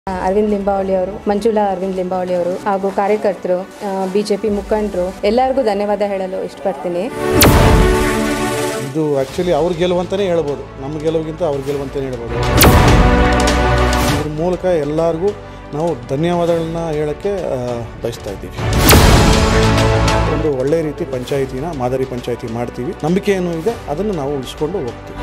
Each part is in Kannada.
ಅರವಿಂದ್ ಲಿಂಬಾವಳಿ ಅವರು ಮಂಜುಳಾ ಅರವಿಂದ್ ಲಿಂಬಾವಳಿ ಅವರು ಹಾಗೂ ಕಾರ್ಯಕರ್ತರು ಬಿಜೆಪಿ ಮುಖಂಡರು ಎಲ್ಲರಿಗೂ ಧನ್ಯವಾದ ಹೇಳಲು ಇಷ್ಟಪಡ್ತೀನಿ ಇದು ಆ್ಯಕ್ಚುಲಿ ಅವ್ರ ಗೆಲುವಂತಲೇ ಹೇಳ್ಬೋದು ನಮ್ಮ ಗೆಲುವಿಗಿಂತ ಅವ್ರ ಗೆಲುವಂತಲೇ ಹೇಳ್ಬೋದು ಇದ್ರ ಮೂಲಕ ಎಲ್ಲರಿಗೂ ನಾವು ಧನ್ಯವಾದಗಳನ್ನ ಹೇಳೋಕ್ಕೆ ಆ, ಬಯಸ್ತಾ ಇದ್ದೀವಿ ಒಂದು ಒಳ್ಳೆ ರೀತಿ ಪಂಚಾಯಿತಿನ ಮಾದರಿ ಪಂಚಾಯಿತಿ ಮಾಡ್ತೀವಿ ನಂಬಿಕೆ ಏನು ಇದೆ ಅದನ್ನು ನಾವು ಉಳಿಸ್ಕೊಂಡು ಹೋಗ್ತೀವಿ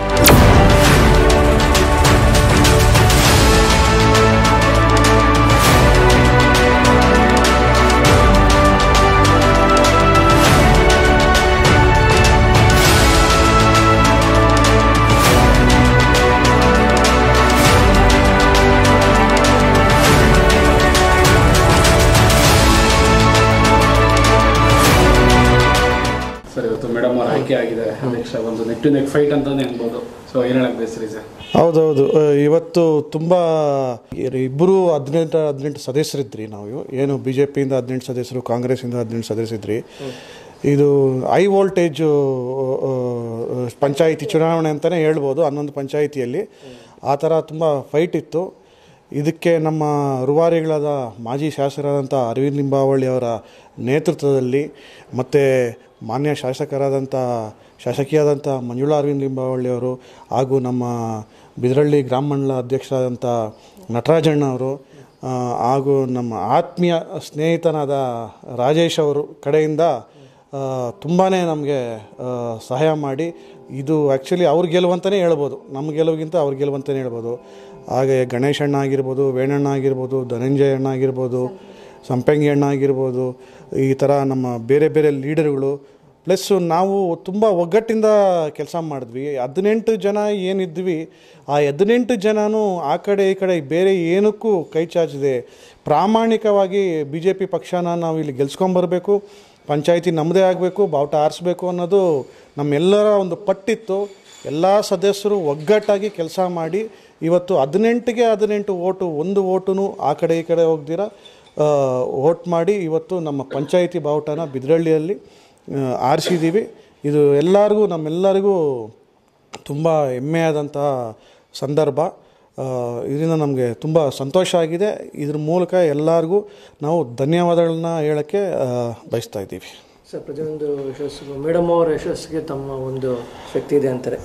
ಸರ್ ಇವತ್ತು ಮೇಡಮ್ ಅವ್ರು ಆಯ್ಕೆ ಆಗಿದ್ದಾರೆ ಅಧ್ಯಕ್ಷ ಒಂದು ನೆಕ್ ಟು ನೆಕ್ ಫೈಟ್ ಅಂತಾನೆ ಅನ್ಬೋದು ಸೊ ಏನು ಹೇಳಕ್ ಬಯಸ್ರಿ ಸರ್ ಹೌದೌದು ಆ, ಇವತ್ತು ತುಂಬ ಇಬ್ಬರು ಹದಿನೆಂಟು ಹದಿನೆಂಟು ಸದಸ್ಯರಿದ್ರಿ ನಾವು ಏನು ಬಿ ಜೆ ಪಿಯಿಂದ ಹದಿನೆಂಟು ಸದಸ್ಯರು ಕಾಂಗ್ರೆಸ್ಸಿಂದ ಹದಿನೆಂಟು ಸದಸ್ಯರಿದ್ರಿ ಇದು ಹೈ ವೋಲ್ಟೇಜು ಪಂಚಾಯಿತಿ ಚುನಾವಣೆ ಅಂತಲೇ ಹೇಳ್ಬೋದು ಹನ್ನೊಂದು ಪಂಚಾಯಿತಿಯಲ್ಲಿ ಆ ಥರ ತುಂಬ ಫೈಟ್ ಇತ್ತು ಇದಕ್ಕೆ ನಮ್ಮ ರೂವಾರಿಗಳಾದ ಮಾಜಿ ಶಾಸಕರಾದಂಥ ಅರವಿಂದ್ ಲಿಂಬಾವಳಿ ಅವರ ನೇತೃತ್ವದಲ್ಲಿ ಮತ್ತು ಮಾನ್ಯ ಶಾಸಕರಾದಂಥ ಶಾಸಕಿಯಾದಂಥ ಮಂಜುಳಾ ಅರವಿಂದ್ ಲಿಂಬಾವಳಿ ಅವರು ಹಾಗೂ ನಮ್ಮ ಬಿದರಳ್ಳಿ ಗ್ರಾಮ ಮಂಡಲ ಅಧ್ಯಕ್ಷರಾದಂಥ ನಟರಾಜಣ್ಣ ಅವರು ಆ, ಹಾಗೂ ನಮ್ಮ ಆತ್ಮೀಯ ಸ್ನೇಹಿತನಾದ ರಾಜೇಶ್ ಅವರು ಕಡೆಯಿಂದ ತುಂಬಾ ನಮಗೆ ಸಹಾಯ ಮಾಡಿ ಇದು ಆ್ಯಕ್ಚುಲಿ ಅವ್ರ ಗೆಲುವಂತಲೇ ಹೇಳ್ಬೋದು ನಮ್ಮ ಗೆಲುವಿಗಿಂತ ಅವ್ರ ಗೆಲುವಂತಲೇ ಹೇಳ್ಬೋದು ಹಾಗೆ ಗಣೇಶ್ ಅಣ್ಣ ಆಗಿರ್ಬೋದು ವೇಣಣ್ಣ ಆಗಿರ್ಬೋದು ಧನಂಜಯ ಅಣ್ಣ ಆಗಿರ್ಬೋದು ಸಂಪಂಗಿ ಅಣ್ಣ ಆಗಿರ್ಬೋದು ಈ ಥರ ನಮ್ಮ ಬೇರೆ ಬೇರೆ ಲೀಡರ್ಗಳು ಪ್ಲಸ್ಸು ನಾವು ತುಂಬ ಒಗ್ಗಟ್ಟಿಂದ ಕೆಲಸ ಮಾಡಿದ್ವಿ ಹದಿನೆಂಟು ಜನ ಏನಿದ್ವಿ ಆ ಹದಿನೆಂಟು ಜನನೂ ಆ ಕಡೆ ಈ ಕಡೆ ಬೇರೆ ಏನಕ್ಕೂ ಕೈ ಚಾಚಿದೆ ಪ್ರಾಮಾಣಿಕವಾಗಿ ಬಿ ಜೆ ಪಿ ಪಕ್ಷನ ನಾವು ಇಲ್ಲಿ ಗೆಲ್ಸ್ಕೊಂಬರ್ಬೇಕು ಪಂಚಾಯಿತಿ ನಮ್ಮದೇ ಆಗಬೇಕು ಬಾವುಟ ಆರಿಸ್ಬೇಕು ಅನ್ನೋದು ನಮ್ಮೆಲ್ಲರ ಒಂದು ಪಟ್ಟಿತ್ತು ಎಲ್ಲ ಸದಸ್ಯರು ಒಗ್ಗಟ್ಟಾಗಿ ಕೆಲಸ ಮಾಡಿ ಇವತ್ತು ಹದಿನೆಂಟಿಗೆ ಹದಿನೆಂಟು ಓಟು ಒಂದು ಓಟು ಆ ಕಡೆ ಈ ಕಡೆ ಹೋಗ್ದಿರ ಓಟ್ ಮಾಡಿ ಇವತ್ತು ನಮ್ಮ ಪಂಚಾಯಿತಿ ಬಾವುಟನ ಬಿದ್ರಳ್ಳಿಯಲ್ಲಿ ಆ, ಆರಿಸಿದ್ದೀವಿ ಇದು ಎಲ್ಲರಿಗೂ ನಮ್ಮೆಲ್ಲರಿಗೂ ತುಂಬ ಹೆಮ್ಮೆಯಾದಂಥ ಸಂದರ್ಭ ಆ, ಇದರಿಂದ ನಮಗೆ ತುಂಬ ಸಂತೋಷ ಆಗಿದೆ ಇದ್ರ ಮೂಲಕ ಎಲ್ಲರಿಗೂ ನಾವು ಧನ್ಯವಾದಗಳನ್ನ ಹೇಳೋಕ್ಕೆ ಆ, ಬಯಸ್ತಾ ಇದ್ದೀವಿ ಸರ್ ಪ್ರತಿಯೊಂದು ಯಶಸ್ಸು ಮೇಡಮ್ ಅವರ ಯಶಸ್ಸಿಗೆ ತಮ್ಮ ಒಂದು ಶಕ್ತಿ ಇದೆ ಅಂತಾರೆ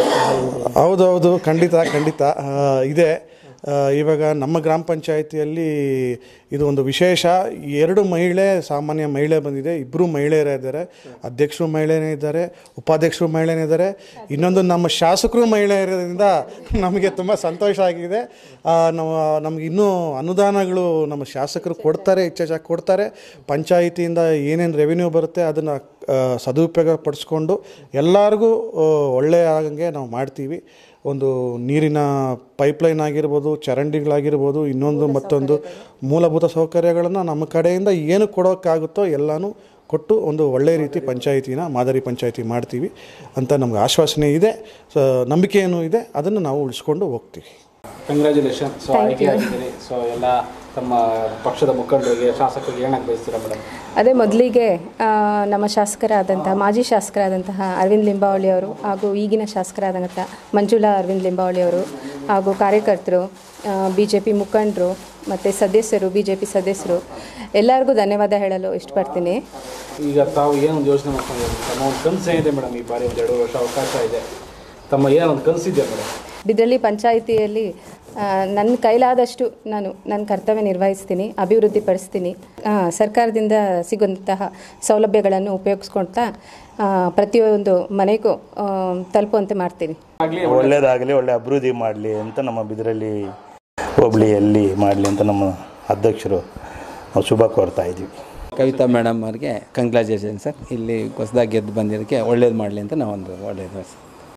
ಹೌದೌದು ಖಂಡಿತ ಖಂಡಿತ ಆ, ಇದೆ ಆ, ಇವಾಗ ನಮ್ಮ ಗ್ರಾಮ ಪಂಚಾಯಿತಿಯಲ್ಲಿ ಇದು ಒಂದು ವಿಶೇಷ ಎರಡು ಮಹಿಳೆ ಸಾಮಾನ್ಯ ಮಹಿಳೆ ಬಂದಿದೆ ಇಬ್ಬರು ಮಹಿಳೆಯರೇ ಇದ್ದಾರೆ ಅಧ್ಯಕ್ಷರು ಮಹಿಳೆನೇ ಇದ್ದಾರೆ ಉಪಾಧ್ಯಕ್ಷರು ಮಹಿಳೆನೇ ಇದ್ದಾರೆ ಇನ್ನೊಂದು ನಮ್ಮ ಶಾಸಕರು ಮಹಿಳೆ ಇರೋದ್ರಿಂದ ನಮಗೆ ತುಂಬ ಸಂತೋಷ ಆಗಿದೆ ಆ, ನಾವು ನಮ್ಗೆ ಇನ್ನೂ ಅನುದಾನಗಳು ನಮ್ಮ ಶಾಸಕರು ಕೊಡ್ತಾರೆ ಹೆಚ್ಚೆಚ್ಚಾಗಿ ಕೊಡ್ತಾರೆ ಪಂಚಾಯಿತಿಯಿಂದ ಏನೇನು ರೆವಿನ್ಯೂ ಬರುತ್ತೆ ಅದನ್ನು ಸದುಪಯೋಗ ಪಡಿಸ್ಕೊಂಡು ಎಲ್ಲರಿಗೂ ಆ, ಒಳ್ಳೆಯ ಆಗಂಗೆ ನಾವು ಮಾಡ್ತೀವಿ ಒಂದು ನೀರಿನ ಪೈಪ್ಲೈನ್ ಆಗಿರ್ಬೋದು ಚರಂಡಿಗಳಾಗಿರ್ಬೋದು ಇನ್ನೊಂದು ಮತ್ತೊಂದು ಮೂಲಭೂತ ಸೌಕರ್ಯಗಳನ್ನು ನಮ್ಮ ಕಡೆಯಿಂದ ಏನು ಕೊಡೋಕ್ಕಾಗುತ್ತೋ ಎಲ್ಲನೂ ಕೊಟ್ಟು ಒಂದು ಒಳ್ಳೆಯ ರೀತಿ ಪಂಚಾಯಿತಿನ ಮಾದರಿ ಪಂಚಾಯಿತಿ ಮಾಡ್ತೀವಿ ಅಂತ ನಮ್ಗೆ ಆಶ್ವಾಸನೆ ಇದೆ ಸೊ ನಂಬಿಕೆಯೂ ಇದೆ ಅದನ್ನು ನಾವು ಉಳಿಸ್ಕೊಂಡು ಹೋಗ್ತೀವಿ ಕಂಗ್ರ್ಯಾಚುಲೇಷನ್ ಸೊ ಆಯ್ಕೆ ಆಗಿದ್ದೀರಿ ಸೊ ಎಲ್ಲ ತಮ್ಮ ಪಕ್ಷದ ಮುಖಂಡರಿಗೆ ಶಾಸಕರಿಗೆ ಏನಕ್ಕೆ ಬಯಸ್ತೀರಾ ಮೇಡಮ್ ಅದೇ ಮೊದಲಿಗೆ ನಮ್ಮ ಶಾಸಕರಾದಂತಹ ಮಾಜಿ ಶಾಸಕರಾದಂತಹ ಅರವಿಂದ್ ಲಿಂಬಾವಳಿ ಅವರು ಹಾಗೂ ಈಗಿನ ಶಾಸಕರಾದಂಥ ಮಂಜುಳಾ ಅರವಿಂದ್ ಲಿಂಬಾವಳಿ ಅವರು ಹಾಗೂ ಕಾರ್ಯಕರ್ತರು ಬಿ ಜೆ ಪಿ ಮುಖಂಡರು ಮತ್ತು ಸದಸ್ಯರು ಬಿ ಜೆ ಪಿ ಸದಸ್ಯರು ಎಲ್ಲರಿಗೂ ಧನ್ಯವಾದ ಹೇಳಲು ಇಷ್ಟಪಡ್ತೀನಿ ಈಗ ತಾವು ಏನೊಂದು ಯೋಚನೆ ಮಾಡ್ಕೊಂಡಿದ್ದೀರಿ ತಮ್ಮ ಒಂದು ಕನಸು ಏನಿದೆ ಮೇಡಮ್ ಈ ಬಾರಿ ಒಂದು ಎರಡು ವರ್ಷ ಅವಕಾಶ ಇದೆ ತಮ್ಮ ಏನೊಂದು ಕನಸಿದೆ ಮೇಡಮ್ ಬಿದ್ರಳ್ಳಿ ಪಂಚಾಯಿತಿಯಲ್ಲಿ ಆ, ನನ್ನ ಕೈಲಾದಷ್ಟು ನಾನು ನನ್ನ ಕರ್ತವ್ಯ ನಿರ್ವಹಿಸ್ತೀನಿ ಅಭಿವೃದ್ಧಿಪಡಿಸ್ತೀನಿ ಆ, ಸರ್ಕಾರದಿಂದ ಸಿಗುವಂತಹ ಸೌಲಭ್ಯಗಳನ್ನು ಉಪಯೋಗಿಸ್ಕೊಳ್ತಾ ಆ, ಪ್ರತಿಯೊಂದು ಮನೆಗೂ ಆ, ತಲುಪುವಂತೆ ಮಾಡ್ತೀನಿ ಒಳ್ಳೇದಾಗಲಿ ಒಳ್ಳೆ ಅಭಿವೃದ್ಧಿ ಮಾಡಲಿ ಅಂತ ನಮ್ಮ ಬಿದರಳ್ಳಿ ಹೋಬಳಿಯಲ್ಲಿ ಮಾಡಲಿ ಅಂತ ನಮ್ಮ ಅಧ್ಯಕ್ಷರು ನಾವು ಶುಭ ಕೋರ್ತಾ ಇದ್ದೀವಿ ಕವಿತಾ ಮೇಡಮ್ ಅವ್ರಿಗೆ ಕಂಗ್ರ್ಯಾಚುಲೇಷನ್ ಸರ್ ಇಲ್ಲಿ ಹೊಸದಾಗಿ ಗೆದ್ದು ಬಂದಿದ್ದಕ್ಕೆ ಒಳ್ಳೇದು ಮಾಡಲಿ ಅಂತ ನಾವೊಂದು ಒಳ್ಳೇದು